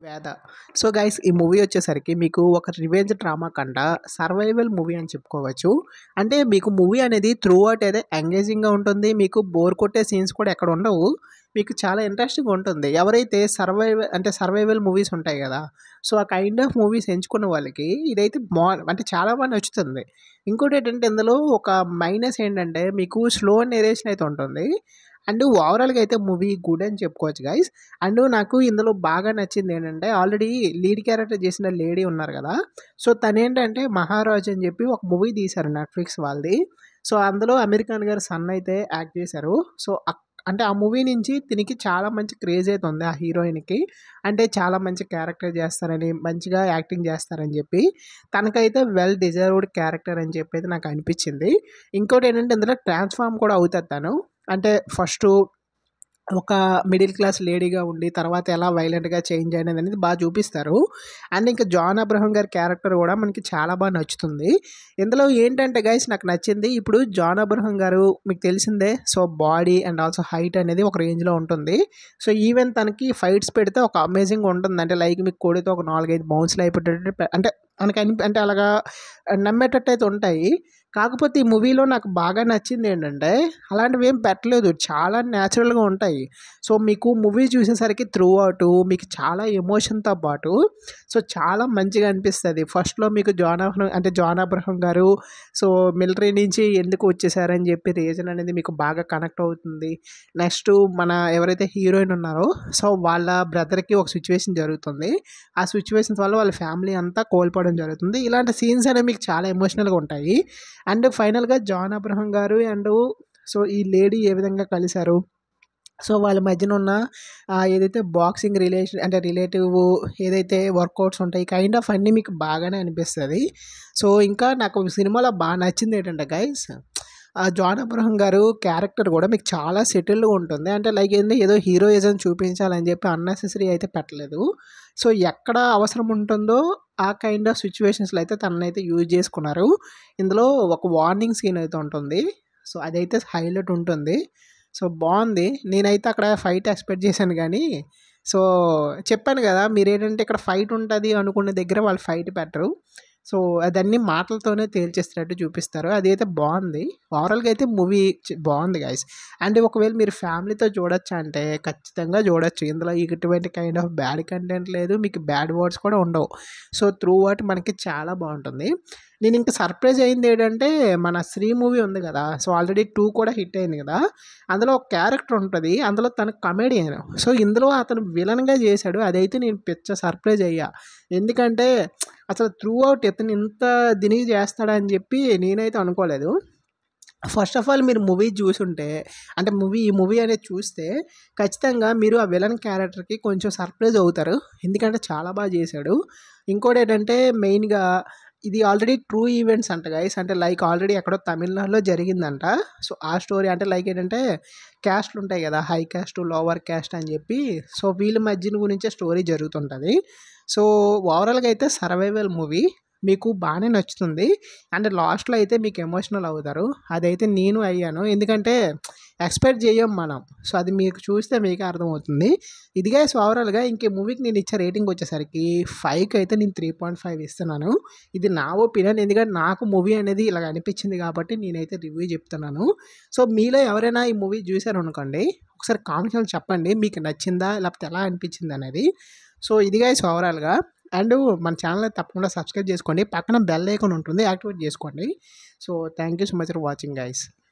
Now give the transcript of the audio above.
పేద so guys ఈ movie వచ్చేసరికి మీకు ఒక రివెంజ్ డ్రామా కంట సర్వైవల్ మూవీ అని చెప్పుకోవచ్చు అంటే మీకు మూవీ అనేది త్రూ అవుట్ అయితే ఎంగేజింగ్గా ఉంటుంది మీకు బోర్ కొట్టే సీన్స్ కూడా ఎక్కడ ఉండవు మీకు చాలా ఇంట్రెస్టింగ్ ఉంటుంది ఎవరైతే సర్వైవల్ అంటే సర్వైవల్ మూవీస్ ఉంటాయి కదా సో ఆ కైండ్ ఆఫ్ మూవీస్ ఎంచుకున్న వాళ్ళకి ఇదైతే మా అంటే చాలా బాగా నచ్చుతుంది ఇంకోటి ఏంటంటే ఇందులో ఒక మైనస్ ఏంటంటే మీకు స్లో నేరేషన్ అయితే ఉంటుంది అండ్ ఓవరాల్గా అయితే మూవీ గుడ్ అని చెప్పుకోవచ్చు గైస్ అండ్ నాకు ఇందులో బాగా నచ్చింది ఏంటంటే ఆల్రెడీ లీడ్ క్యారెక్టర్ చేసిన లేడీ ఉన్నారు కదా సో తను ఏంటంటే మహారాజ్ అని చెప్పి ఒక మూవీ తీశారు నెట్ఫ్లిక్స్ వాళ్ళది సో అందులో అమెరికన్ గారు సన్ అయితే యాక్ట్ చేశారు సో అక్- అంటే ఆ మూవీ నుంచి దీనికి చాలా మంచి క్రేజ్ అయితే ఉంది ఆ హీరోయిన్కి అంటే చాలా మంచి క్యారెక్టర్ చేస్తారని మంచిగా యాక్టింగ్ చేస్తారని చెప్పి తనకైతే వెల్ డిజర్వ్డ్ క్యారెక్టర్ అని చెప్పి అయితే నాకు అనిపించింది ఇంకోటి ఏంటంటే ఇందులో ట్రాన్స్ఫార్మ్ కూడా అవుతుంది తను అంటే ఫస్ట్ ఒక మిడిల్ క్లాస్ లేడీగా ఉండి తర్వాత ఎలా వైలెంట్గా చేంజ్ అయినది అనేది బాగా చూపిస్తారు అండ్ ఇంకా జాన్ అబ్రహం గారి క్యారెక్టర్ కూడా మనకి చాలా బాగా నచ్చుతుంది ఇందులో ఏంటంటే గైస్ నాకు నచ్చింది ఇప్పుడు జాన్ అబ్రహం గారు మీకు తెలిసిందే so body and also height అనేది ఒక రేంజ్లో ఉంటుంది సో ఈవెన్ తనకి ఫైట్స్ పెడితే ఒక అమేజింగ్ ఉంటుంది అంటే లైక్ మీకు కొడితే ఒక నాలుగైదు బౌన్స్లు అయిపోయేటట్టు పె- అంటే మనకి అనిపి అంటే అలాగా నమ్మేటట్టు అయితే ఉంటాయి కాకపోతే ఈ మూవీలో నాకు బాగా నచ్చింది ఏంటంటే అలాంటివి ఏం పెట్టలేదు చాలా న్యాచురల్గా ఉంటాయి సో మీకు మూవీ చూసేసరికి త్రూ అవుట్ మీకు చాలా ఎమోషన్తో పాటు సో చాలా మంచిగా అనిపిస్తుంది ఫస్ట్లో మీకు జాన్ అబ్రహం అంటే జాన్ అబ్రహం గారు సో మిలిటరీ నుంచి ఎందుకు వచ్చేసారని చెప్పి రీజన్ అనేది మీకు బాగా కనెక్ట్ అవుతుంది నెక్స్ట్ మన ఎవరైతే హీరోయిన్ ఉన్నారో సో వాళ్ళ బ్రదర్కి ఒక సిచ్యువేషన్ జరుగుతుంది ఆ సిచ్యువేషన్స్ వల్ల వాళ్ళ ఫ్యామిలీ అంతా కోల్పోవడం జరుగుతుంది ఇలాంటి సీన్స్ అనేవి మీకు చాలా ఎమోషనల్గా ఉంటాయి అండ్ ఫైనల్గా జాన్ అబ్రహం గారు అండ్ సో ఈ లేడీ ఏ విధంగా కలిశారు సో వాళ్ళ మధ్యన ఉన్న ఆ, ఏదైతే బాక్సింగ్ రిలేషన్ అంటే రిలేటివ్ ఏదైతే వర్కౌట్స్ ఉంటాయి కైండ్ ఆఫ్ అన్నీ మీకు బాగానే అనిపిస్తుంది సో ఇంకా నాకు సినిమాలో బాగా నచ్చింది ఏంటంటే గైస్ ఆ జాన్ అబ్రహం గారు క్యారెక్టర్ కూడా మీకు చాలా సెటిల్గా ఉంటుంది అంటే లైక్ ఏంటి ఏదో హీరోయిజం చూపించాలని చెప్పి అన్నెసెసరీ అయితే పెట్టలేదు సో ఎక్కడ అవసరం ఉంటుందో ఆ కైండ్ ఆఫ్ సిచ్యువేషన్స్లో అయితే తననైతే యూజ్ చేసుకున్నారు ఇందులో ఒక వార్నింగ్ సీన్ అయితే ఉంటుంది సో అదైతే హైలైట్ ఉంటుంది సో బాగుంది నేనైతే అక్కడ ఫైట్ ఎక్స్పెక్ట్ చేశాను కానీ సో చెప్పాను కదా మీరు ఏంటంటే ఇక్కడ ఫైట్ ఉంటుంది అనుకున్న దగ్గర వాళ్ళు ఫైట్ పెట్టరు సో అదన్నీ మాటలతోనే తేల్చేస్తున్నట్టు చూపిస్తారు అదైతే బాగుంది ఓవరాల్గా అయితే మూవీ బాగుంది గైస్ అండ్ ఒకవేళ మీరు ఫ్యామిలీతో చూడొచ్చు అంటే ఖచ్చితంగా చూడొచ్చు ఇందులో ఇటువంటి కైండ్ ఆఫ్ బ్యాడ్ కంటెంట్ లేదు మీకు బ్యాడ్ వర్డ్స్ కూడా ఉండవు సో త్రూ అవుట్ మనకి చాలా బాగుంటుంది నేను ఇంకా సర్ప్రైజ్ అయింది ఏంటంటే మన శ్రీ మూవీ ఉంది కదా సో ఆల్రెడీ టూ కూడా హిట్ అయింది కదా అందులో ఒక క్యారెక్టర్ ఉంటుంది అందులో తన కమెడియన్ సో ఇందులో అతను విలన్గా చేశాడు అదైతే నేను పిచ్చ సర్ప్రైజ్ అయ్యా ఎందుకంటే అసలు త్రూ అవుట్ ఇతను ఇంత దిని చేస్తాడని చెప్పి నేనైతే అనుకోలేదు ఫస్ట్ ఆఫ్ ఆల్ మీరు మూవీ చూసుంటే అంటే మూవీ ఈ మూవీ అనేది చూస్తే ఖచ్చితంగా మీరు ఆ విలన్ క్యారెక్టర్కి కొంచెం సర్ప్రైజ్ అవుతారు ఎందుకంటే చాలా బాగా చేశాడు ఇంకోటి ఏంటంటే మెయిన్గా ఇది ఆల్రెడీ ట్రూ ఈవెంట్స్ అంట గైస్ అంటే లైక్ ఆల్రెడీ ఎక్కడో తమిళనాడులో జరిగిందంట సో ఆ స్టోరీ అంటే లైక్ ఏంటంటే క్యాస్ట్లు ఉంటాయి కదా హై క్యాస్ట్ లోవర్ క్యాస్ట్ అని చెప్పి సో వీళ్ళ మధ్యన గురించే స్టోరీ జరుగుతుంటుంది సో ఓవరాల్గా అయితే సర్వైవల్ మూవీ మీకు బాగానే నచ్చుతుంది అండ్ లాస్ట్లో అయితే మీకు ఎమోషనల్ అవుతారు అదైతే నేను అయ్యాను ఎందుకంటే ఎక్స్పెక్ట్ చేయం మనం సో అది మీకు చూస్తే మీకే అర్థమవుతుంది ఇదిగా సో ఓవరాల్గా ఇంకే మూవీకి నేను ఇచ్చే రేటింగ్ వచ్చేసరికి ఫైవ్కి అయితే నేను త్రీ పాయింట్ ఫైవ్ ఇస్తున్నాను ఇది నా ఒపీనియన్ ఎందుకంటే నాకు మూవీ అనేది ఇలా అనిపించింది కాబట్టి నేనైతే రివ్యూ చెప్తున్నాను సో మీలో ఎవరైనా ఈ మూవీ చూశారు అనుకోండి ఒకసారి కామెంట్స్లో చెప్పండి మీకు నచ్చిందా లేకపోతే ఎలా అనిపించింది అనేది సో ఇదిగా సో ఓవరాల్గా అండ్ మన ఛానల్ తప్పకుండా సబ్స్క్రైబ్ చేసుకోండి పక్కన బెల్ ఐకాన్ ఉంటుంది యాక్టివేట్ చేసుకోండి so thank you so much for watching guys